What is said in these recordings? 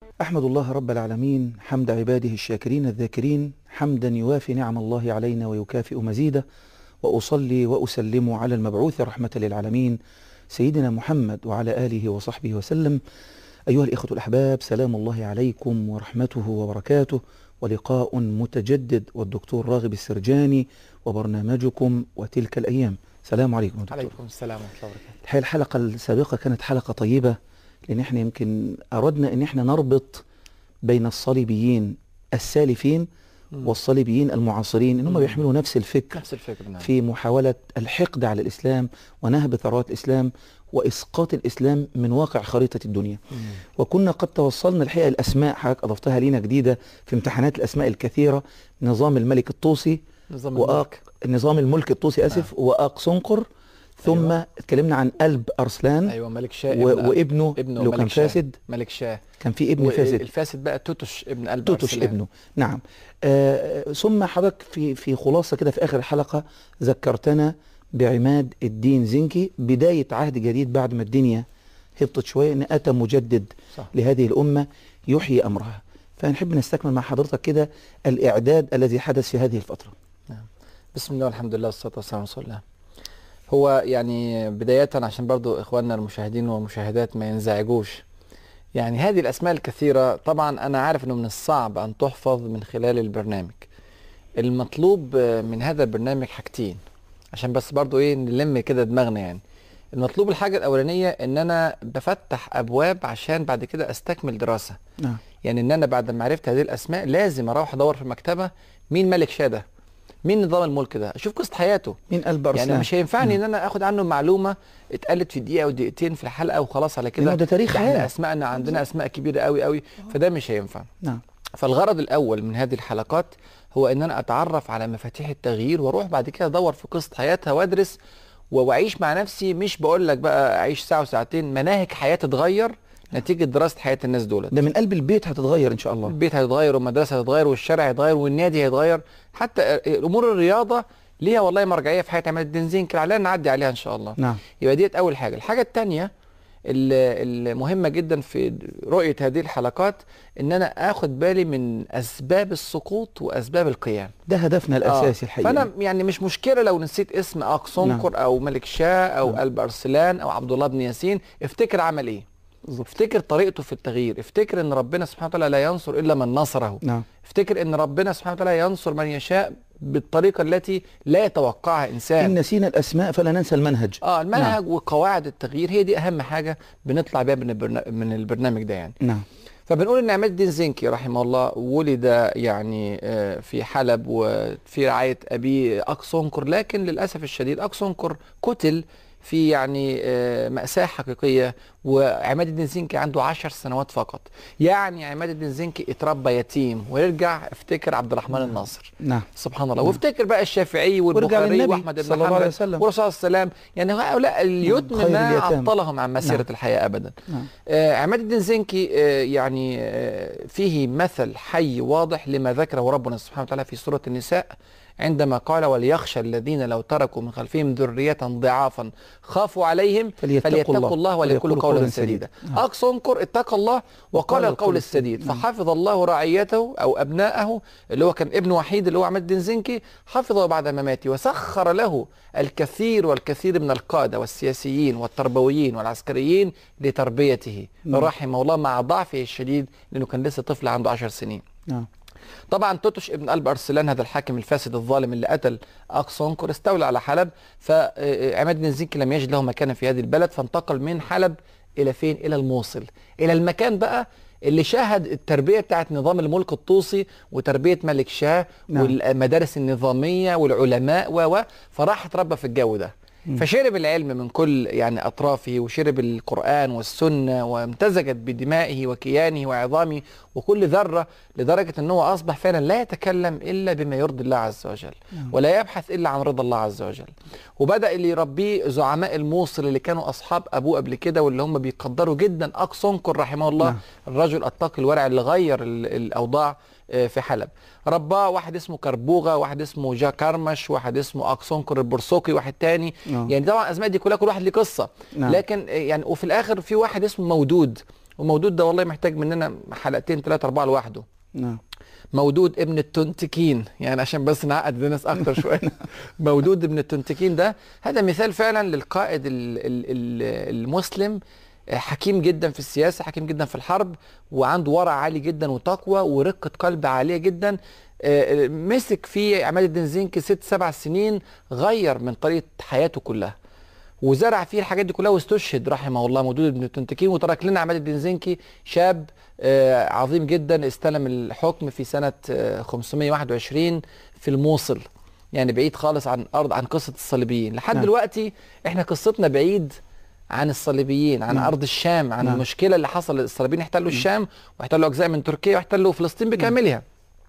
أحمد الله رب العالمين حمد عباده الشاكرين الذاكرين حمدا يوافي نعم الله علينا ويكافئ مزيده وأصلي وأسلم على المبعوث رحمة للعالمين سيدنا محمد وعلى آله وصحبه وسلم أيها الإخوة الأحباب سلام الله عليكم ورحمته وبركاته ولقاء متجدد والدكتور راغب السرجاني وبرنامجكم وتلك الأيام سلام عليكم دكتور عليكم السلام ورحمة الله وبركاته الحقيقة الحلقة السابقة كانت حلقة طيبة لأن احنا يمكن أردنا أن احنا نربط بين الصليبيين السالفين مم. والصليبيين المعاصرين انهم مم. بيحملوا نفس الفكر نفس الفكرة نعم في محاولة الحقد على الإسلام ونهب ثروات الإسلام وإسقاط الإسلام من واقع خريطة الدنيا مم. وكنا قد توصلنا الحقيقة الأسماء حضرتك أضفتها لينا جديدة في امتحانات الأسماء الكثيرة نظام الملك الطوسي نظام وآق الملك نظام الملك الطوسي أسف وآق سنقر ثم أيوة. اتكلمنا عن قلب أرسلان أيوة ملك شاه و... ابن وابنه ابنه لو كان ملك شاه. فاسد ملك شاه كان في ابن فاسد الفاسد بقى توتش ابن قلب توتش أرسلان. ابنه نعم آه ثم حضرتك في في خلاصه كده في اخر الحلقه ذكرتنا بعماد الدين زنكي بدايه عهد جديد بعد ما الدنيا هبطت شويه ان اتى مجدد صح لهذه الامه يحيي امرها فنحب نستكمل مع حضرتك كده الاعداد الذي حدث في هذه الفتره بسم الله والحمد لله والصلاة والسلام على رسول الله هو يعني بداية عشان برضو إخواننا المشاهدين والمشاهدات ما ينزعجوش يعني هذه الأسماء الكثيرة طبعا أنا عارف أنه من الصعب أن تحفظ من خلال البرنامج المطلوب من هذا البرنامج حاجتين عشان بس برضو إيه نلم كده دماغنا يعني المطلوب الحاجة الأولانية إن أنا بفتح أبواب عشان بعد كده أستكمل دراسة نعم يعني ان انا بعد ما عرفت هذه الاسماء لازم اروح ادور في المكتبه مين ملك شاه ده مين نظام الملك ده اشوف قصه حياته من قلب ارسلان يعني مش هينفعني نعم. ان انا اخد عنه معلومه اتقالت في دقيقه او دقيقتين في الحلقه وخلاص على كده لأنه ده تاريخ احنا حياه اسمائنا عندنا اسماء كبيره قوي قوي فده مش هينفع نعم فالغرض الاول من هذه الحلقات هو ان انا اتعرف على مفاتيح التغيير واروح بعد كده ادور في قصه حياتها وادرس و- واعيش مع نفسي مش بقول لك بقى اعيش ساعه وساعتين مناهج حياتي تتغير نتيجه دراسه حياه الناس دولت ده من قلب البيت هتتغير ان شاء الله البيت هيتغير والمدرسه هتتغير والشارع هيتغير والنادي هيتغير حتى امور الرياضه ليها والله مرجعيه في حياه عماد الدين زنكي علينا نعدي عليها ان شاء الله نعم يبقى ديت اول حاجه الحاجه الثانيه المهمه جدا في رؤيه هذه الحلقات ان انا اخد بالي من اسباب السقوط واسباب القيام ده هدفنا الاساسي آه. الحقيقه فانا يعني مش مشكله لو نسيت اسم اقصنقر او ملك شاه او نعم. قلب ارسلان او عبد الله بن ياسين افتكر عمل ايه بالظبط. افتكر طريقته في التغيير افتكر ان ربنا سبحانه وتعالى لا ينصر الا من نصره نعم افتكر ان ربنا سبحانه وتعالى ينصر من يشاء بالطريقه التي لا يتوقعها ان انسان نسينا الاسماء فلا ننسى المنهج اه المنهج وقواعد التغيير هي دي اهم حاجه بنطلع بيها من, البرنا... من البرنامج ده يعني نعم فبنقول ان عماد الدين زنكي رحمه الله ولد يعني آه، في حلب وفي رعايه ابيه اقصنقر لكن للاسف الشديد اقصنقر قتل في يعني آه، مأساة حقيقية وعماد الدين زنكي عنده عشر سنوات فقط يعني عماد الدين زنكي اتربى يتيم ويرجع افتكر عبد الرحمن الناصر نعم سبحان الله نعم. وافتكر بقى الشافعي ورجع والبخاري للنبي واحمد بن صلى الله عليه حنبل وسلم. والرسول صلى الله عليه وسلم يعني هؤلاء اليتم خير ما اليتامى. عطلهم عن مسيرة نعم. الحياة أبدا نعم آه، عماد الدين زنكي آه، يعني آه، فيه مثل حي واضح لما ذكره ربنا سبحانه وتعالى في سورة النساء عندما قال وليخشى الذين لو تركوا من خلفهم ذرية ضعافا خافوا عليهم فليتقوا فليتقوا الله الله وليقولوا وليقولوا قولا قولا سديدا سديدا. نعم. أقصى انكر اتقى الله وقال القول السديد نعم. فحفظ الله رعيته أو أبناءه اللي هو كان ابن وحيد اللي هو عماد الدين زنكي حفظه بعد مماته وسخر له الكثير والكثير من القادة والسياسيين والتربويين والعسكريين لتربيته نعم. رحمه الله مع ضعفه الشديد لأنه كان لسه طفل عنده عشر سنين نعم طبعا توتش ابن قلب ارسلان هذا الحاكم الفاسد الظالم اللي قتل اقصنكر استولى على حلب فعماد بن زنكي لم يجد له مكانا في هذه البلد فانتقل من حلب الى فين الى الموصل الى المكان بقى اللي شاهد التربيه بتاعت نظام الملك الطوسي وتربيه ملك شاه نعم. والمدارس النظاميه والعلماء و و فراح اتربى في الجو ده مم. فشرب العلم من كل يعني اطرافه وشرب القران والسنه وامتزجت بدمائه وكيانه وعظامه وكل ذره لدرجه ان هو اصبح فعلا لا يتكلم الا بما يرضي الله عز وجل نعم. ولا يبحث الا عن رضا الله عز وجل وبدا اللي يربيه زعماء الموصل اللي كانوا اصحاب ابوه قبل كده واللي هم بيقدروا جدا اقصنكر رحمه الله نعم. الرجل التقي الورع اللي غير ال- الاوضاع آه، في حلب رباه واحد اسمه كربوغه واحد اسمه جا كرمش واحد اسمه اقصنكر البرسوقي واحد تاني نعم. يعني طبعا الاسماء دي كلها كل واحد ليه قصه نعم. لكن آه، يعني وفي الاخر في واحد اسمه مودود والمودود ده والله محتاج مننا حلقتين ثلاثة أربعة لوحده نعم مودود ابن التنتكين يعني عشان بس نعقد الناس اكتر شويه مودود ابن التنتكين ده هذا مثال فعلا للقائد ال- ال- ال- المسلم آه، حكيم جدا في السياسه حكيم جدا في الحرب وعنده ورع عالي جدا وتقوى ورقه قلب عاليه جدا آه، مسك في عماد الدين زنكي ست سبع سنين غير من طريقه حياته كلها وزرع فيه الحاجات دي كلها واستشهد رحمه الله مودود بن التنتكين وترك لنا عماد الدين زنكي شاب آه، عظيم جدا استلم الحكم في سنة آه، 521 في الموصل يعني بعيد خالص عن أرض عن قصة الصليبيين لحد نعم. دلوقتي احنا قصتنا بعيد عن الصليبيين عن نعم. أرض الشام عن نعم. المشكلة اللي حصل الصليبيين احتلوا الشام واحتلوا أجزاء من تركيا واحتلوا فلسطين بكاملها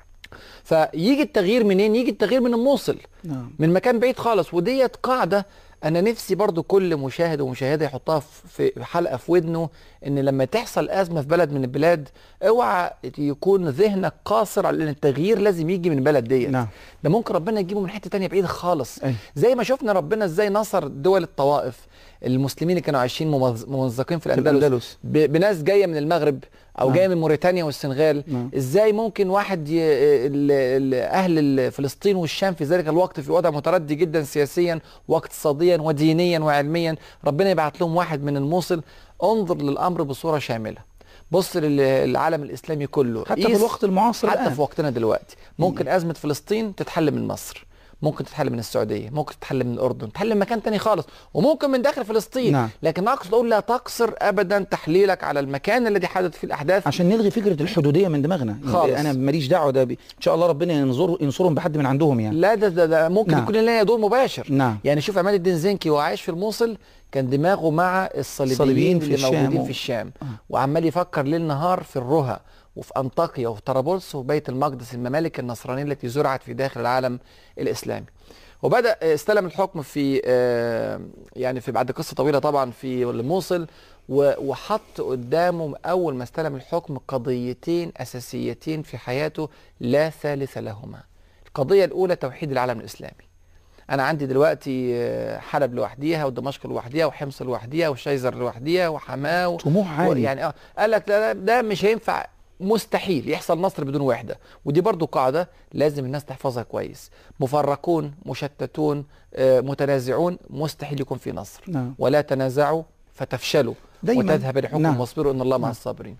فيجي التغيير منين يجي التغيير من الموصل نعم من مكان بعيد خالص وديت قاعده انا نفسي برضو كل مشاهد ومشاهده يحطها في في حلقه في ودنه ان لما تحصل ازمه في بلد من البلاد اوعى يكون ذهنك قاصر على ان التغيير لازم يجي من بلد ديت نعم ده ممكن ربنا يجيبه من حته تانية بعيده خالص أي. زي ما شفنا ربنا ازاي نصر دول الطوائف المسلمين اللي كانوا عايشين ممز- ممزقين في في الاندلس الأندلس ب- بناس جايه من المغرب او نعم. جايه من موريتانيا والسنغال نعم. ازاي ممكن واحد ي... ال... ال... اهل فلسطين والشام في ذلك الوقت في وضع متردي جدا سياسيا واقتصاديا ودينيا وعلميا ربنا يبعت لهم واحد من الموصل انظر للامر بصوره شامله بص لل- للعالم الاسلامي كله حتى في قيس الوقت المعاصر حتى الآن في وقتنا دلوقتي ممكن ازمه فلسطين تتحل من مصر ممكن تتحل من السعوديه ممكن تتحل من الاردن تتحل من مكان تاني خالص وممكن من داخل فلسطين نعم. لكن اقصد اقول لا تقصر ابدا تحليلك على المكان الذي حدث فيه الاحداث عشان نلغي فكره الحدوديه من دماغنا يعني خالص. انا ماليش دعوه ده بي... ان شاء الله ربنا ينظر ينصرهم بحد من عندهم يعني لا ده ده, ده ممكن نعم. يكون لنا دور مباشر نعم يعني شوف عماد الدين زنكي وهو عايش في الموصل كان دماغه مع الصليبيين الصليبيين في اللي الشام موجودين و- في الشام آه. وعمال يفكر ليل نهار في الرها وفي انطاكيا وفي طرابلس وفي بيت المقدس الممالك النصرانيه التي زرعت في داخل العالم الاسلامي وبدا استلم الحكم في آه، يعني في بعد قصه طويله طبعا في الموصل و- وحط قدامه اول ما استلم الحكم قضيتين اساسيتين في حياته لا ثالث لهما القضيه الاولى توحيد العالم الاسلامي انا عندي دلوقتي آه، حلب لوحديها ودمشق لوحديها وحمص لوحديها وشيزر لوحديها وحماه و... طموح عالي يعني اه قال لك لا لا، ده مش هينفع مستحيل يحصل نصر بدون وحده ودي برضو قاعده لازم الناس تحفظها كويس مفرقون مشتتون آه، متنازعون مستحيل يكون في نصر نعم ولا تنازعوا فتفشلوا دايما وتذهب ريحكم نعم. واصبروا ان الله مع نعم. الصابرين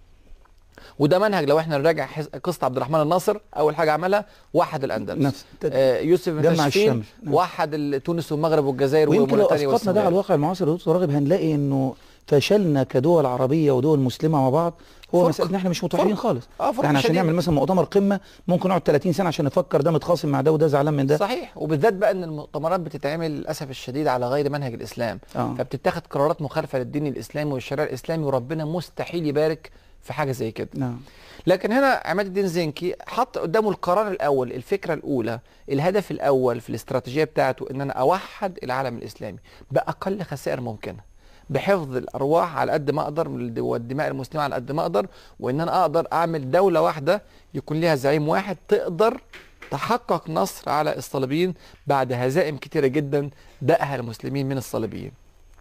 وده منهج لو احنا نراجع حز- قصه عبد الرحمن الناصر اول حاجه عملها وحد الاندلس نفس آه يوسف بن جمع تشفين الشمل نعم. وحد ال- تونس والمغرب والجزائر ويمكن لو وموريتانيا اسقطنا ده على والسنغال الواقع المعاصر يا دكتور راغب هنلاقي انه فشلنا كدول عربيه ودول مسلمه مع بعض هو فرق. مساله ان احنا مش متوحدين فرق. خالص اه فرق احنا عشان شديد. نعمل مثلا مؤتمر قمه ممكن نقعد 30 سنه عشان نفكر ده متخاصم مع ده وده زعلان من ده صحيح وبالذات بقى ان المؤتمرات بتتعمل للاسف الشديد على غير منهج الاسلام اه فبتتخذ قرارات مخالفه للدين الاسلامي والشريعه الاسلامي وربنا مستحيل يبارك في حاجه زي كده نعم لكن هنا عماد الدين زنكي حط قدامه القرار الاول الفكره الاولى الهدف الاول في الاستراتيجيه بتاعته ان انا اوحد العالم الاسلامي باقل خسائر ممكنه بحفظ الارواح على قد ما اقدر والدماء المسلمه على قد ما اقدر وان انا اقدر اعمل دوله واحده يكون لها زعيم واحد تقدر تحقق نصر على الصليبيين بعد هزائم كتيره جدا دقها المسلمين من الصليبيين.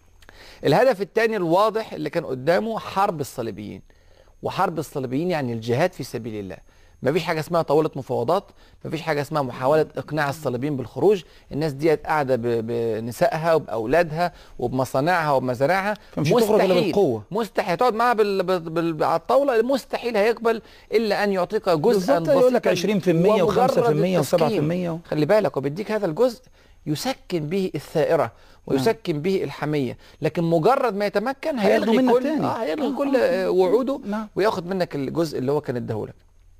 الهدف الثاني الواضح اللي كان قدامه حرب الصليبيين. وحرب الصليبيين يعني الجهاد في سبيل الله مفيش حاجه اسمها طاوله مفاوضات مفيش حاجه اسمها محاوله اقناع الصليبيين بالخروج الناس ديت قاعده ب- بنسائها وباولادها وبمصانعها وبمزارعها فمش هتخرج الا بالقوه مستحيل تقعد معاه بال... بال... بال... على الطاوله مستحيل هيقبل الا ان يعطيك جزءا بالظبط يقول لك بسيطاً 20% ومجرد و5% التسكين. و7% خلي بالك وبيديك هذا الجزء يسكن به الثائره ويسكن به الحميه لكن مجرد ما يتمكن هياخده هيلغي منك كل تاني. اه هيلغي آه، كل آه، آه، وعوده نعم وياخد منك الجزء اللي هو كان اداهولك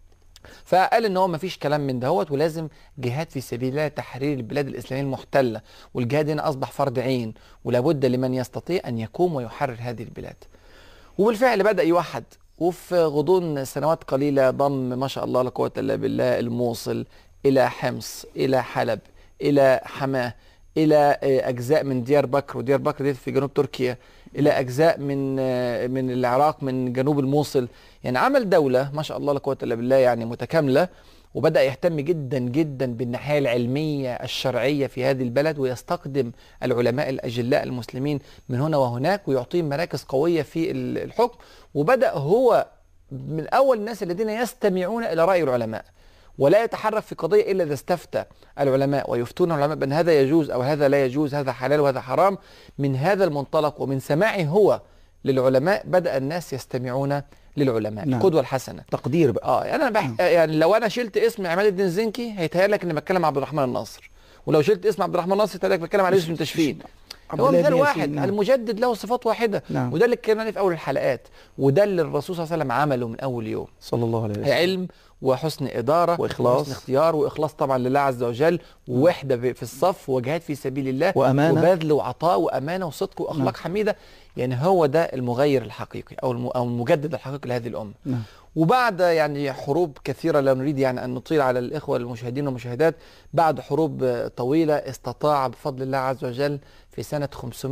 فقال ان هو ما فيش كلام من دهوت ولازم جهاد في سبيل الله تحرير البلاد الاسلاميه المحتله والجهاد هنا اصبح فرض عين ولابد لمن يستطيع ان يقوم ويحرر هذه البلاد وبالفعل بدا يوحد وفي غضون سنوات قليله ضم ما شاء الله لا قوه الا بالله الموصل الى حمص الى حلب الى حماه الى آه، اجزاء من ديار بكر وديار بكر دي في جنوب تركيا الى اجزاء من آه، من العراق من جنوب الموصل يعني عمل دوله ما شاء الله لا قوه الا بالله يعني متكامله وبدأ يهتم جدا جدا بالناحية العلمية الشرعية في هذه البلد ويستقدم العلماء الأجلاء المسلمين من هنا وهناك ويعطيهم مراكز قوية في ال- الحكم وبدأ هو من أول الناس الذين يستمعون إلى رأي العلماء ولا يتحرك في قضية إلا إذا استفتى العلماء ويفتون العلماء بأن هذا يجوز أو هذا لا يجوز هذا حلال وهذا حرام من هذا المنطلق ومن سماعه هو للعلماء بدأ الناس يستمعون للعلماء نعم. القدوة الحسنة تقدير بقى اه يعني انا بح... يعني لو انا شلت اسم عماد الدين زنكي هيتهيأ لك اني بتكلم عن عبد الرحمن الناصر ولو شلت اسم عبد الرحمن الناصر هيتهيأ لك بتكلم على يوسف تشفين عبد هو الله مثال بن واحد ياسين، نعم. المجدد له صفات واحده نعم. وده اللي اتكلمنا عليه في اول الحلقات وده اللي الرسول صلى الله عليه وسلم عمله من اول يوم صلى الله عليه وسلم علم وحسن إدارة وإخلاص. وحسن اختيار وإخلاص طبعا لله عز وجل ووحدة في في الصف وجهاد في سبيل الله وأمانة. وبذل وعطاء وأمانة وصدق وأخلاق نعم. حميدة يعني هو ده المغير الحقيقي أو الم- أو المجدد الحقيقي لهذه الأمة نعم وبعد يعني حروب كثيرة لا نريد يعني أن نطيل على الإخوة المشاهدين والمشاهدات بعد حروب آه، طويلة استطاع بفضل الله عز وجل في سنة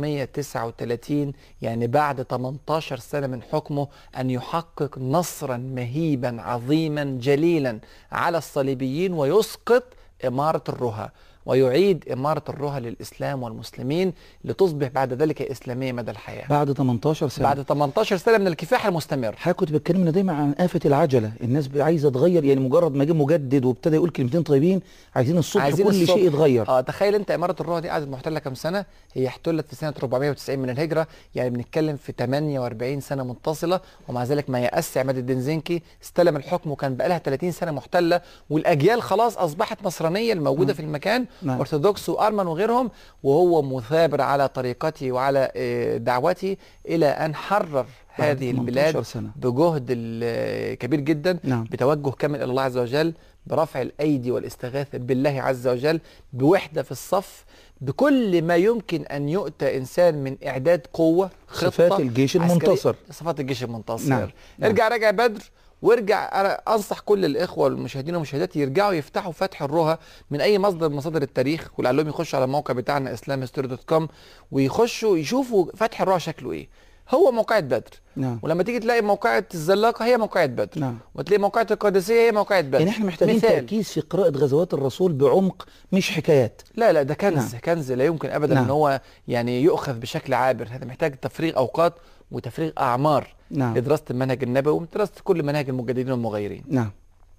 539 يعني بعد 18 سنة من حكمه أن يحقق نصرا مهيبا عظيما جليلا على الصليبيين ويسقط إمارة الرها ويعيد إمارة الرها للإسلام والمسلمين لتصبح بعد ذلك إسلامية مدى الحياة بعد 18 سنة بعد 18 سنة من الكفاح المستمر حضرتك كنت بتكلمنا دايما عن آفة العجلة الناس عايزة تغير يعني مجرد ما جه مجدد وابتدى يقول كلمتين طيبين عايزين الصبح عايزين كل الصبح. شيء يتغير اه تخيل انت اماره الروح دي قعدت محتله كام سنه هي احتلت في سنه 490 من الهجره يعني بنتكلم في 48 سنه متصله ومع ذلك ما يأس عماد الدين زنكي استلم الحكم وكان بقى لها 30 سنه محتله والاجيال خلاص اصبحت نصرانيه الموجوده نعم. في المكان نعم. ارثوذكس وارمن وغيرهم وهو مثابر على طريقته وعلى آه، دعوته الى ان حرر بعد هذه 18 البلاد سنة بجهد ال- كبير جدا نعم. بتوجه كامل الى الله عز وجل برفع الايدي والاستغاثه بالله عز وجل بوحده في الصف بكل ما يمكن ان يؤتى انسان من اعداد قوه خطه صفات الجيش عسكرية. المنتصر صفات الجيش المنتصر نعم. نعم. نعم. ارجع راجع بدر وارجع انا انصح كل الاخوه والمشاهدين والمشاهدات يرجعوا يفتحوا فتح الرها من اي مصدر من مصادر التاريخ ولعلهم يخشوا على الموقع بتاعنا اسلامستوري.com ويخشوا يشوفوا فتح الرها شكله ايه هو موقعة بدر نعم ولما تيجي تلاقي موقعة الزلاقة هي موقعة بدر نعم وتلاقي موقعة القادسية هي موقعة بدر يعني احنا محتاجين مثال. تركيز في قراءة غزوات الرسول بعمق مش حكايات لا لا ده كنز نعم. كنز لا يمكن ابدا نعم. ان هو يعني يؤخذ بشكل عابر هذا محتاج تفريغ اوقات وتفريغ اعمار نعم لدراسه المنهج النبوي ودراسه كل مناهج المجددين والمغيرين نعم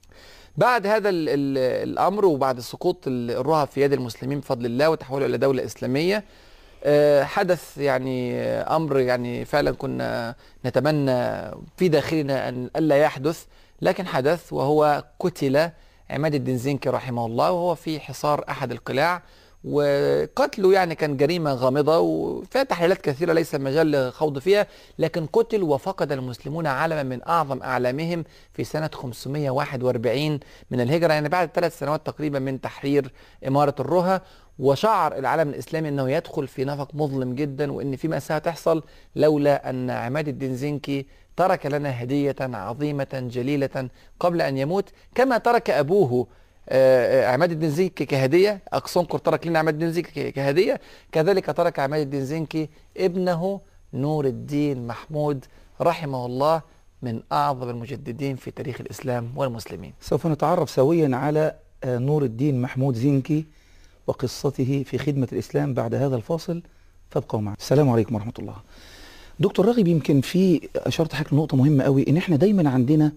بعد هذا ال ال الامر وبعد سقوط ال- الرها في يد المسلمين بفضل الله وتحوله الى دوله اسلاميه آه، حدث يعني آه، امر يعني فعلا كنا نتمنى في داخلنا ان الا يحدث لكن حدث وهو قتل عماد الدين زنكي رحمه الله وهو في حصار احد القلاع وقتله يعني كان جريمه غامضه وفيها تحليلات كثيره ليس مجال للخوض فيها لكن قتل وفقد المسلمون علما من اعظم اعلامهم في سنه 541 من الهجره يعني بعد ثلاث سنوات تقريبا من تحرير اماره الرها وشعر العالم الاسلامي انه يدخل في نفق مظلم جدا وان في ماساه تحصل لولا ان عماد الدين زنكي ترك لنا هديه عظيمه جليله قبل ان يموت كما ترك ابوه آه، آه، عماد الدين زنكي كهديه اقصنكر ترك لنا عماد الدين زنكي كهديه كذلك ترك عماد الدين زنكي ابنه نور الدين محمود رحمه الله من اعظم المجددين في تاريخ الاسلام والمسلمين سوف نتعرف سويا على آه، نور الدين محمود زنكي وقصته في خدمة الإسلام بعد هذا الفاصل فابقوا معنا السلام عليكم ورحمة الله دكتور راغب يمكن في أشرت حضرتك نقطة مهمة قوي إن إحنا دايما عندنا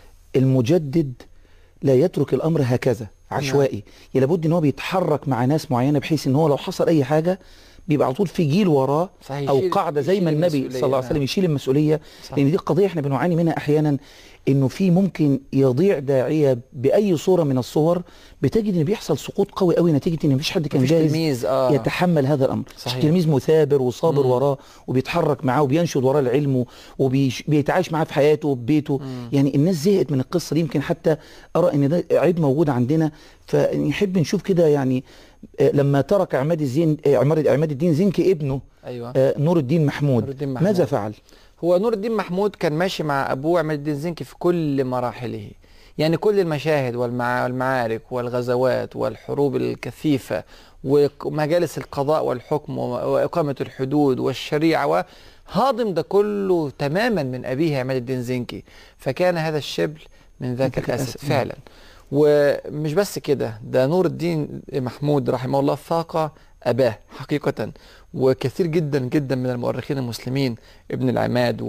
المجدد لا يترك الأمر هكذا عشوائي يعني لابد إن هو بيتحرك مع ناس معينة بحيث إن هو لو حصل أي حاجة بيبقى على طول في جيل وراه صحيح أو يشيل- قاعدة زي ما يشيل النبي المسؤولية، صلى الله عليه نعم. وسلم يشيل المسؤولية صح. لان دي قضيه احنا بنعاني منها احيانا انه في ممكن يضيع داعيه باي صوره من الصور بتجد ان بيحصل سقوط قوي قوي نتيجه ان مفيش حد كان مفيش جاهز تلميذ اه يتحمل هذا الامر صحيح. التلميذ مثابر وصابر مم. وراه وبيتحرك معاه وبينشد وراه العلم وبيتعايش معاه في حياته وبيته مم. يعني الناس زهقت من القصه دي يمكن حتى ارى ان ده عيب موجود عندنا فنحب نشوف كده يعني آه، لما ترك عماد الدين آه، عماد عماد الدين زنكي ابنه ايوه آه، نور الدين محمود نور الدين محمود. ماذا فعل؟ هو نور الدين محمود كان ماشي مع ابوه عماد الدين زنكي في كل مراحله يعني كل المشاهد والمع- والمعارك والغزوات والحروب الكثيفة ومجالس القضاء والحكم و- وإقامة الحدود والشريعة هاضم ده كله تماما من أبيه عماد الدين زنكي فكان هذا الشبل من ذاك ذاك الأسد الأسد، نعم. فعلا ومش بس كده ده نور الدين محمود رحمه الله فاق أباه حقيقة وكثير جدا جدا من المؤرخين المسلمين ابن العماد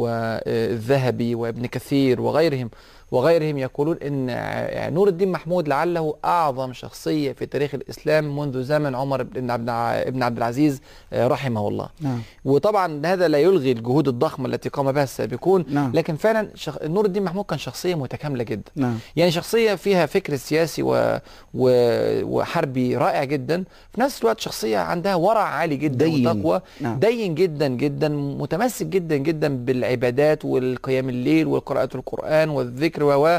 والذهبي وابن كثير وغيرهم وغيرهم يقولون ان ع- نور الدين محمود لعله اعظم شخصيه في تاريخ الاسلام منذ زمن عمر بن عبد الع- ابن عبد العزيز آه، رحمه الله نعم وطبعا هذا لا يلغي الجهود الضخمه التي قام بها السابقون نعم. لكن فعلا شخ... نور الدين محمود كان شخصيه متكامله جدا نعم يعني شخصيه فيها فكر سياسي و... و... وحربي رائع جدا في نفس الوقت شخصيه عندها ورع عالي جدا دين. وتقوى نعم. دين جدا جدا متمسك جدا جدا بالعبادات والقيام الليل وقراءة القرآن والذكر و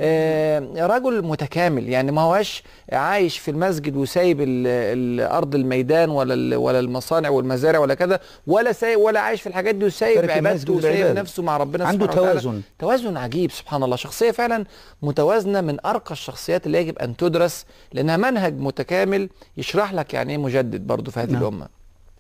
آه، رجل متكامل يعني ما هوش عايش في المسجد وسايب ال- الارض الميدان ولا ال- ولا المصانع والمزارع ولا كذا ولا سايب ولا عايش في الحاجات دي وسايب تارك المسجد عبادته وسايب والعبادة. نفسه مع ربنا عنده سبحانه وتعالى. توازن توازن عجيب سبحان الله شخصية فعلا متوازنة من أرقى الشخصيات اللي يجب أن تدرس لأنها منهج متكامل يشرح لك يعني إيه مجدد برضو في هذه نعم. الأمة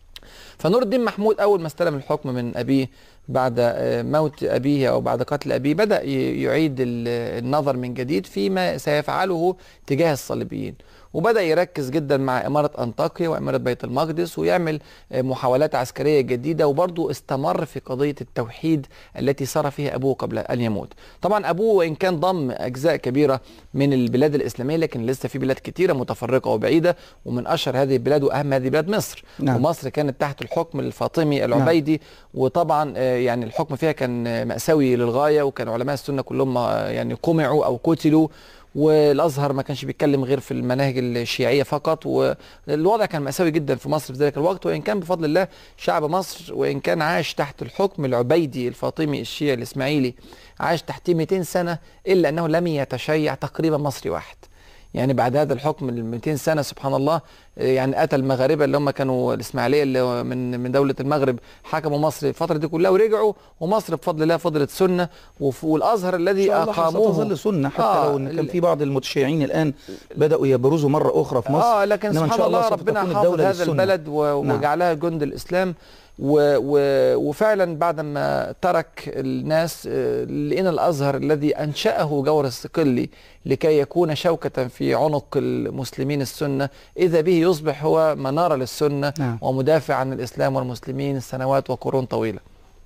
فنور الدين محمود أول ما استلم الحكم من أبيه بعد آه، موت أبيه أو بعد قتل أبيه بدأ ي- يعيد ال- النظر من جديد فيما سيفعله تجاه الصليبيين وبدأ يركز جدا مع إمارة أنطاكيا وإمارة بيت المقدس ويعمل آه، محاولات عسكرية جديدة وبرضه استمر في قضية التوحيد التي سار فيها أبوه قبل أن يموت طبعا أبوه وإن كان ضم أجزاء كبيرة من البلاد الإسلامية لكن لسه في بلاد كتيرة متفرقة وبعيدة ومن أشهر هذه البلاد وأهم هذه البلاد مصر نعم. ومصر كانت تحت الحكم الفاطمي العبيدي وطبعا آه، يعني الحكم فيها كان آه، مأساوي للغاية وكان علماء السنة كلهم آه، يعني قمعوا أو قتلوا والازهر ما كانش بيتكلم غير في المناهج الشيعيه فقط والوضع كان مأساوي جدا في مصر في ذلك الوقت وان كان بفضل الله شعب مصر وان كان عاش تحت الحكم العبيدي الفاطمي الشيعي الاسماعيلي عاش تحتيه 200 سنه الا انه لم يتشيع تقريبا مصري واحد يعني بعد هذا الحكم ال 200 سنه سبحان الله يعني قتل المغاربه اللي هم كانوا الاسماعيليه اللي هو من من دوله المغرب حكموا مصر الفتره دي كلها ورجعوا ومصر بفضل الله فضلت سنه وف- والازهر إن الذي شاء الله اقاموه ستظل سنة حتى آه، لو إن كان ال- في بعض المتشيعين الآن بدأوا يبرزوا مرة أخرى في مصر اه لكن إنما إن سبحان شاء الله الله سوف ربنا تكون حافظ الدولة هذا للسنة. البلد و- نعم. وجعلها جند الاسلام و و وفعلا بعد ما ترك الناس آه، لقينا الازهر الذي انشاه جور الصقلي لكي يكون شوكه في عنق المسلمين السنه اذا به يصبح هو مناره للسنه نعم. ومدافع عن الاسلام والمسلمين سنوات وقرون طويله.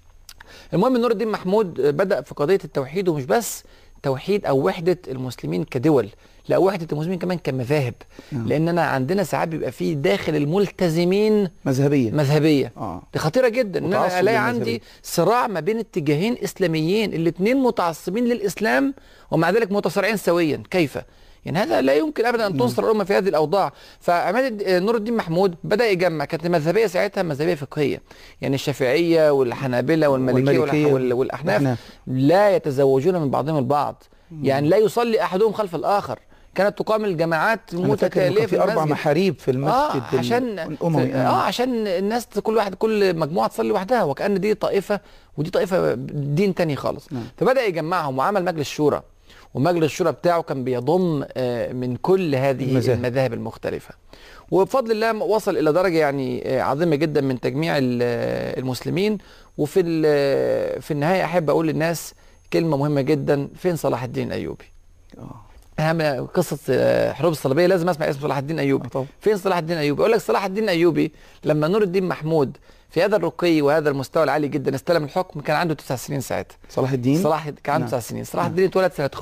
المهم نور الدين محمود بدأ في قضية التوحيد ومش بس توحيد أو وحدة المسلمين كدول لا وحدة المسلمين كمان كمذاهب نعم. لأننا عندنا ساعات بيبقى في داخل الملتزمين مذهبية مذهبية آه دي خطيرة جدا ان وتعصب انا الاقي للمذهبية. عندي صراع ما بين اتجاهين اسلاميين الاثنين متعصبين للاسلام ومع ذلك متصارعين سويا كيف؟ يعني هذا لا يمكن ابدا ان نعم. تنصر الامه في هذه الاوضاع فعماد الد- نور الدين محمود بدا يجمع كانت المذهبيه ساعتها مذهبيه فقهيه يعني الشافعيه والحنابله والمالكيه والمالكية والأح- وال- والاحناف والأحناف. لا يتزوجون من بعضهم البعض يعني لا يصلي احدهم خلف الاخر كانت تقام الجماعات أنا فاكر إن متتاليه كان في في أربع المسجد. محاريب في المسجد اه عشان الأموي في- اه عشان الناس كل واحد كل مجموعه تصلي لوحدها وكان دي طائفه ودي طائفه دين تاني خالص نعم. فبدا يجمعهم وعمل مجلس شورى ومجلس الشورى بتاعه كان بيضم آه، من كل هذه المذاهب. المذاهب المختلفه وبفضل الله وصل الى درجه يعني آه، عظيمه جدا من تجميع ال- آه، المسلمين وفي ال- في النهايه احب اقول للناس كلمه مهمه جدا فين صلاح الدين الايوبي آه. اهم قصه آه، حروب الصليبيه لازم اسمع اسم صلاح الدين ايوبي آه طبعا فين صلاح الدين ايوبي يقول لك صلاح الدين ايوبي لما نور الدين محمود في هذا الرقي وهذا المستوى العالي جدا استلم الحكم كان عنده تسع سنين ساعتها صلاح الدين صلاح كان عنده نعم. تسع سنين صلاح نعم. الدين اتولد سنه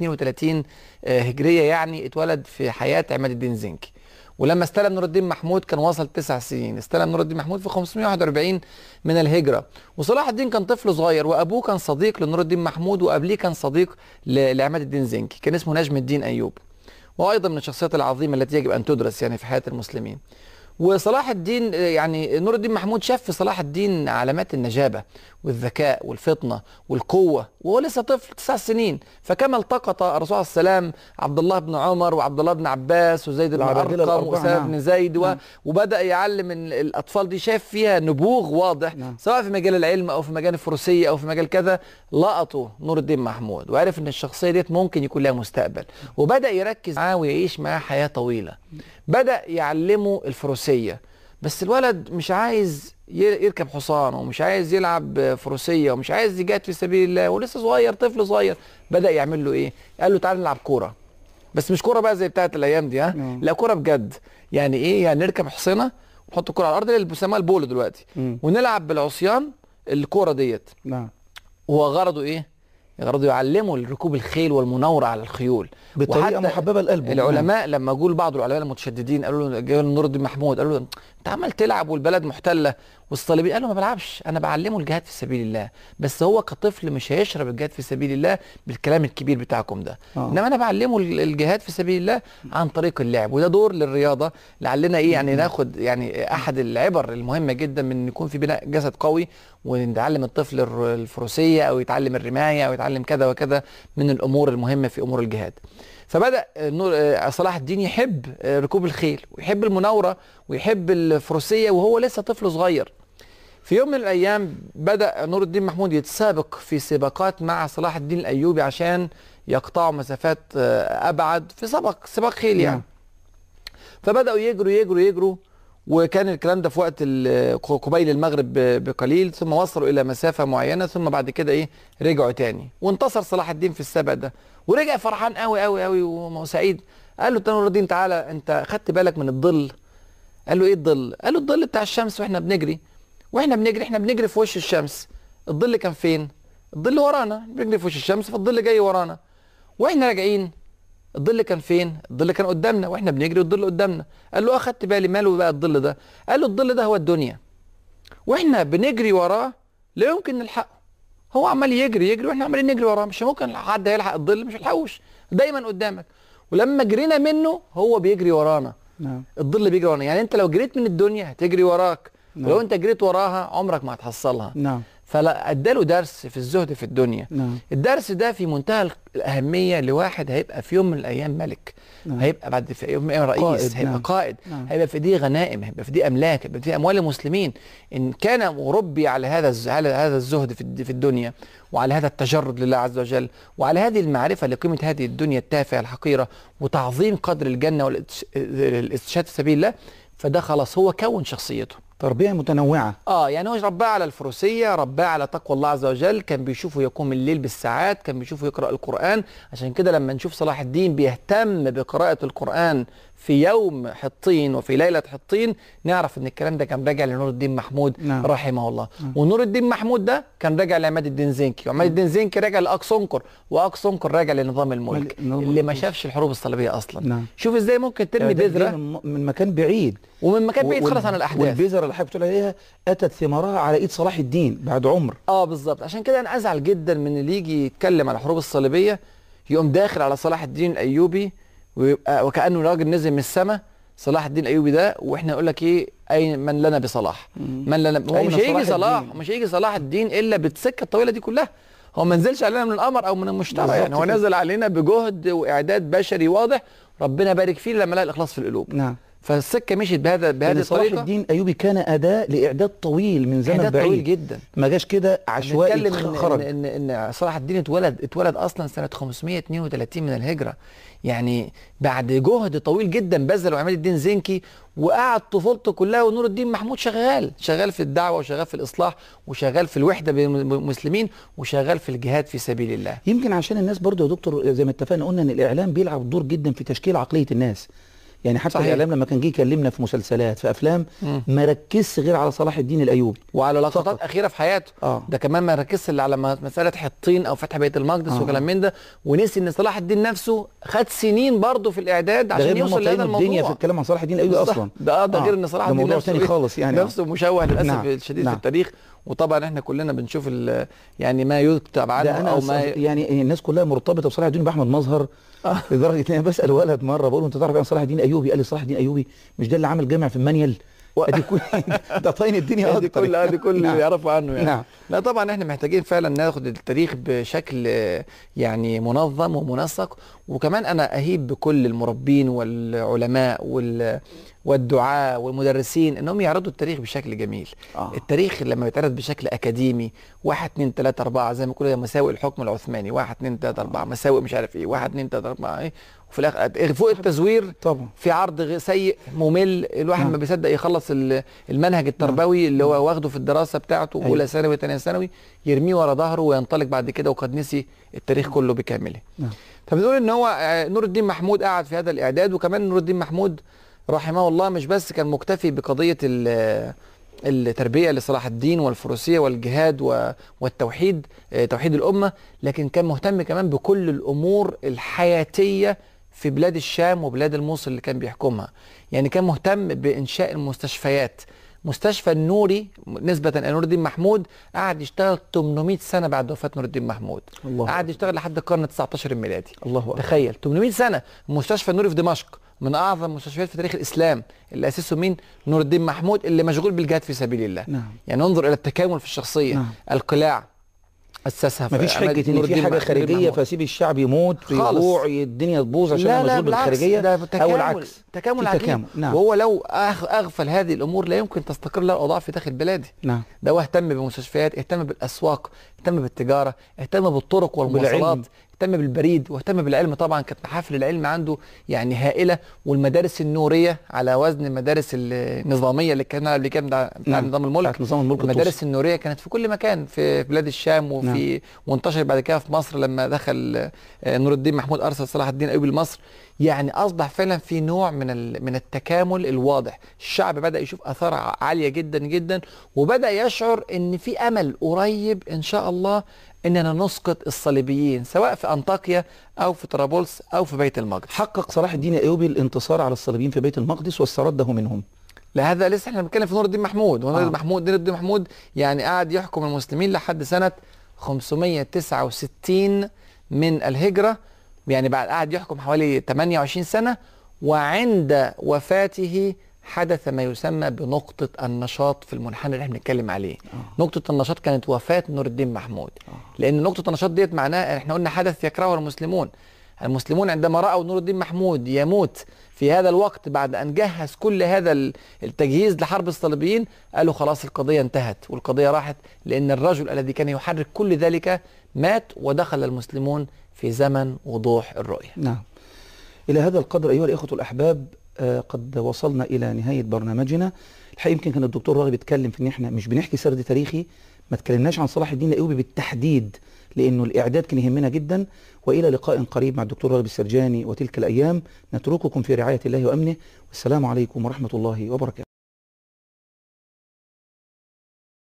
532 آه، هجريه يعني اتولد في حياه عماد الدين زنكي ولما استلم نور الدين محمود كان وصل تسع سنين استلم نور الدين محمود في 541 من الهجرة وصلاح الدين كان طفل صغير وأبوه كان صديق لنور الدين محمود وقبليه كان صديق ل- لعماد الدين زنكي كان اسمه نجم الدين أيوب وأيضا من الشخصيات العظيمة التي يجب أن تدرس يعني في حياة المسلمين وصلاح الدين آه، يعني نور الدين محمود شاف في صلاح الدين علامات النجابة والذكاء والفطنة والقوة وهو لسه طفل تسع سنين فكما التقط الرسول عليه السلام عبد الله بن عمر وعبد الله بن عباس وزيد بن العبادلة أرقم الأربعة، وأسامة نعم. بن زيد و... نعم. وبدأ يعلم ال- الأطفال دي شاف فيها نبوغ واضح نعم. سواء في مجال العلم أو في مجال الفروسية أو في مجال كذا لقطوا نور الدين محمود وعرف إن الشخصية ديت ممكن يكون لها مستقبل وبدأ يركز معاه ويعيش معاه حياة طويلة بدأ يعلمه الفروسية بس الولد مش عايز ي- يركب حصان ومش عايز يلعب فروسية ومش عايز يجاهد في سبيل الله ولسه صغير طفل صغير بدأ يعمل له ايه قال له تعال نلعب كورة بس مش كوره بقى زي بتاعت الايام دي ها آه. لا كوره بجد يعني ايه يعني نركب حصينه ونحط الكوره على الارض اللي بيسموها البولو دلوقتي مم. ونلعب بالعصيان الكوره ديت نعم وهو غرضه ايه غرضه يعلموا ركوب الخيل والمناوره على الخيول بطريقه وحتى محببه لقلبه العلماء لما جول بعض العلماء المتشددين قالوا له جه نور الدين محمود قالوا له انت عمال تلعب والبلد محتله والصليبيين قال له ما بلعبش انا بعلمه الجهاد في سبيل الله بس هو كطفل مش هيشرب الجهاد في سبيل الله بالكلام الكبير بتاعكم ده آه. انما انا بعلمه ال- الجهاد في سبيل الله عن طريق اللعب وده دور للرياضه لعلنا ايه يعني ناخد يعني احد العبر المهمه جدا من ان يكون في بناء جسد قوي ونتعلم الطفل الر- الفروسيه او يتعلم الرمايه او يتعلم كذا وكذا من الامور المهمه في امور الجهاد فبدا نور آه، صلاح الدين يحب آه، ركوب الخيل ويحب المناوره ويحب الفروسيه وهو لسه طفل صغير في يوم من الايام بدا نور الدين محمود يتسابق في سباقات مع صلاح الدين الايوبي عشان يقطعوا مسافات آه، ابعد في سباق سباق خيل يعني نعم. فبداوا يجروا يجروا يجروا وكان الكلام ده في وقت ال- قبيل المغرب ب- بقليل ثم وصلوا الى مسافه معينه ثم بعد كده ايه رجعوا تاني وانتصر صلاح الدين في السبق ده ورجع فرحان قوي قوي قوي وسعيد قال له نور الدين تعالى انت خدت بالك من الظل قال له ايه الظل قال له الظل بتاع الشمس واحنا بنجري واحنا بنجري احنا بنجري في وش الشمس الظل كان فين الظل ورانا بنجري في وش الشمس فالظل جاي ورانا واحنا راجعين الظل كان فين الظل كان قدامنا واحنا بنجري والظل قدامنا قال له اخدت بالي ماله بقى الظل ده قال له الظل ده هو الدنيا واحنا بنجري وراه لا يمكن نلحقه هو عمال يجري يجري واحنا عمالين نجري وراه مش ممكن حد هيلحق الظل مش هيلحقوش دايما قدامك ولما جرينا منه هو بيجري ورانا نعم الظل بيجري ورانا يعني انت لو جريت من الدنيا هتجري وراك نعم. ولو انت جريت وراها عمرك ما هتحصلها نعم فلا اداله درس في الزهد في الدنيا نعم الدرس ده في منتهى الأهمية لواحد هيبقى في يوم من الأيام ملك نعم. هيبقى بعد في يوم من الأيام رئيس قائد، هيبقى نعم. قائد نعم. هيبقى في ايديه غنائم هيبقى في ايديه أملاك هيبقى في ايديه أموال المسلمين إن كان مربي على هذا الز- على هذا الزهد في الد- في الدنيا وعلى هذا التجرد لله عز وجل وعلى هذه المعرفة لقيمة هذه الدنيا التافهة الحقيرة وتعظيم قدر الجنة والاستشهاد في سبيل الله فده خلاص هو كون شخصيته تربيه متنوعه اه يعني هو رباه على الفروسيه رباه على تقوى الله عز وجل كان بيشوفه يقوم الليل بالساعات كان بيشوفه يقرا القران عشان كده لما نشوف صلاح الدين بيهتم بقراءه القران في يوم حطين وفي ليله حطين نعرف ان الكلام ده كان راجع لنور الدين محمود نعم. رحمه الله ونور الدين محمود ده كان راجع لعماد الدين زنكي وعماد الدين زنكي راجع لاقصنكر واقصنكر راجع لنظام الملك مل- نظام اللي ما الملك. شافش الحروب الصليبيه اصلا نعم. شوف ازاي ممكن ترمي يعني ده بذره جاي من من مكان بعيد ومن مكان بعيد وال- خالص عن الاحداث والبذره اللي حضرتك بتقول عليها اتت ثمارها على ايد صلاح الدين بعد عمر اه بالظبط عشان كده انا ازعل جدا من اللي يجي يتكلم على الحروب الصليبيه يقوم داخل على صلاح الدين الايوبي ويبقى وكانه راجل نزل من السماء صلاح الدين الايوبي ده واحنا نقول لك ايه اي من لنا بصلاح من لنا هو أين مش هيجي صلاح صلاح الدين؟ مش هيجي صلاح الدين الا بالسكه الطويله دي كلها هو ما نزلش علينا من القمر او من المشترى بالظبط يعني هو كده. نزل علينا بجهد واعداد بشري واضح ربنا بارك فيه لما لقى الاخلاص في القلوب نعم فالسكه مشيت بهذا بهذه لأن صلاح الطريقه الدين ايوبي كان اداه لاعداد طويل من زمن إعداد طويل بعيد جدا ما جاش كده عشوائي بنتكلم إن, خرج إن, إن, ان صلاح الدين اتولد اتولد اصلا سنه 532 من الهجره يعني بعد جهد طويل جدا بذله عماد الدين زنكي وقعد طفولته كلها ونور الدين محمود شغال شغال في الدعوه وشغال في الاصلاح وشغال في الوحده بين المسلمين وشغال في الجهاد في سبيل الله يمكن عشان الناس برضو يا دكتور زي ما اتفقنا قلنا ان الاعلام بيلعب دور جدا في تشكيل عقليه الناس يعني حتى صحيح. الاعلام لما كان جه يكلمنا في مسلسلات في افلام مم. ما ركزش غير على صلاح الدين الايوبي وعلى لقطات فقط. اخيره في حياته اه ده كمان ما ركزش الا على م- مساله حطين او فتح بيت المقدس آه. وكلام من ده ونسي ان صلاح الدين نفسه خد سنين برضه في الاعداد ده عشان غير ان هم يوصل لهذا طايلين الدنيا في الموضوع الكلام عن صلاح الدين الايوبي بالظبط. اصلا ده ده آه. غير ان صلاح ده الدين موضوع نفسه تاني إيه؟ خالص يعني آه. نفسه مشوه للاسف نعم. الشديد نعم. في التاريخ وطبعا احنا كلنا بنشوف ال- يعني ما يكتب عنه ده انا او أص- ما يعني الناس كلها مرتبطه بصلاح الدين باحمد مظهر آه. لدرجه ان انا بسال ولد مره بقول له انت تعرف يعني صلاح الدين ايوبي قال لي صلاح الدين ايوبي مش ده اللي عمل جامع في المانيال و- ادي كل ده طاين الدنيا دي اكتر كل دي كل اللي نعم. يعرفوا عنه يعني نعم لا طبعا احنا محتاجين فعلا ناخد التاريخ بشكل آه، يعني منظم ومنسق وكمان انا اهيب بكل المربين والعلماء وال والدعاء والمدرسين انهم يعرضوا التاريخ بشكل جميل آه. التاريخ لما يتعرض بشكل اكاديمي واحد اتنين تلاته اربعه زي ما كل مساوئ الحكم العثماني واحد اتنين تلاته اربعه مساوئ مش عارف ايه واحد اتنين تلاته اربعه ايه وفي الاخر فوق التزوير طبعا في عرض غ- سيء ممل الواحد نعم. ما بيصدق يخلص ال- المنهج التربوي اللي هو واخده في الدراسه بتاعته أيوة. اولى ثانوي ثانيه ثانوي يرميه ورا ظهره وينطلق بعد كده وقد نسي التاريخ كله بكامله نعم. فبنقول ان هو آه، نور الدين محمود قعد في هذا الاعداد وكمان نور الدين محمود رحمه الله مش بس كان مكتفي بقضيه ال- التربيه لصلاح الدين والفروسيه والجهاد و- والتوحيد آه، توحيد الامه لكن كان مهتم كمان بكل الامور الحياتيه في بلاد الشام وبلاد الموصل اللي كان بيحكمها يعني كان مهتم بانشاء المستشفيات مستشفى النوري نسبة إلى نور الدين محمود قعد يشتغل 800 سنة بعد وفاة نور الدين محمود الله قعد يشتغل لحد القرن 19 الميلادي الله أكبر تخيل 800 سنة مستشفى النوري في دمشق من أعظم المستشفيات في تاريخ الإسلام اللي أسسه مين نور الدين محمود اللي مشغول بالجهاد في سبيل الله نعم يعني انظر إلى التكامل في الشخصية نعم. القلاع أسسها في مفيش عماد حجة نور ان في الدين حاجة مح- نور الدين خارجية محمود. فسيب الشعب يموت خالص. يجوع الدنيا تبوظ عشان لا أنا لا مشغول بالعكس بالخارجية ده او تكامل العكس تكامل في عجيب تكامل نعم وهو لو أغ- اغفل هذه الامور لا يمكن تستقر له الاوضاع في داخل بلادي نعم ده هو اهتم بمستشفيات اهتم بالاسواق اهتم بالتجاره اهتم بالطرق وبالعلم. والمواصلات اهتم بالبريد واهتم بالعلم طبعا كانت محافل العلم عنده يعني هائله والمدارس النوريه على وزن المدارس النظاميه اللي كان قبل كده بتاع بتاع نعم. نظام الملك بتاعت نظام الملك المدارس الطوسي. النوريه كانت في كل مكان في بلاد الشام وفي وانتشر بعد كده في مصر لما دخل آه، نور الدين محمود ارسل صلاح الدين الايوبي لمصر يعني اصبح فعلا في نوع من ال- من التكامل الواضح الشعب بدا يشوف اثار ع- عاليه جدا جدا وبدا يشعر ان في امل قريب ان شاء الله اننا نسقط الصليبيين سواء في انطاكيا او في طرابلس او في بيت المقدس حقق صلاح الدين الايوبي الانتصار على الصليبيين في بيت المقدس واسترده منهم لهذا لسه احنا بنتكلم في نور الدين محمود ونور آه. الدين محمود نور الدين محمود يعني قعد يحكم المسلمين لحد سنة 569 من الهجرة يعني بعد قعد يحكم حوالي 28 سنة وعند وفاته حدث ما يسمى بنقطة النشاط في المنحنى اللي احنا بنتكلم عليه آه. نقطة النشاط كانت وفاة نور الدين محمود لأن نقطة النشاط ديت معناها احنا قلنا حدث يكرهه المسلمون المسلمون عندما رأوا نور الدين محمود يموت في هذا الوقت بعد أن جهز كل هذا ال- التجهيز لحرب الصليبيين قالوا خلاص القضية انتهت والقضية راحت لأن الرجل الذي كان يحرك كل ذلك مات ودخل المسلمون في زمن وضوح الرؤية نعم إلى هذا القدر أيها الإخوة الأحباب آه، قد وصلنا إلى نهاية برنامجنا الحقيقة يمكن كان الدكتور راغب يتكلم في إن إحنا مش بنحكي سرد تاريخي ما تكلمناش عن صلاح الدين الأيوبي بالتحديد لأنه الإعداد كان يهمنا جدا وإلى لقاء قريب مع الدكتور راغب السرجاني وتلك الأيام نترككم في رعاية الله وأمنه والسلام عليكم ورحمة الله وبركاته